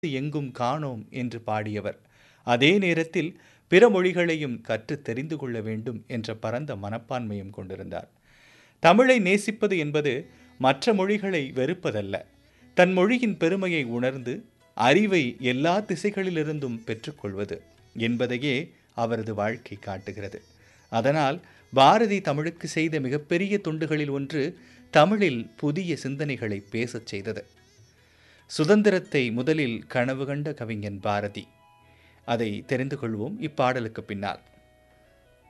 எங்கும் காணோம் என்று பாடியவர் அதே நேரத்தில் பிற மொழிகளையும் கற்றுத் தெரிந்து கொள்ள வேண்டும் என்ற பரந்த மனப்பான்மையும் கொண்டிருந்தார் தமிழை நேசிப்பது என்பது மற்ற மொழிகளை வெறுப்பதல்ல தன் மொழியின் பெருமையை உணர்ந்து அறிவை எல்லா திசைகளிலிருந்தும் பெற்றுக்கொள்வது என்பதையே அவரது வாழ்க்கை காட்டுகிறது அதனால் பாரதி தமிழுக்கு செய்த மிகப்பெரிய தொண்டுகளில் ஒன்று தமிழில் புதிய சிந்தனைகளை பேசச் செய்தது சுதந்திரத்தை முதலில் கனவு கண்ட கவிஞன் பாரதி அதை தெரிந்து கொள்வோம் இப்பாடலுக்கு பின்னால்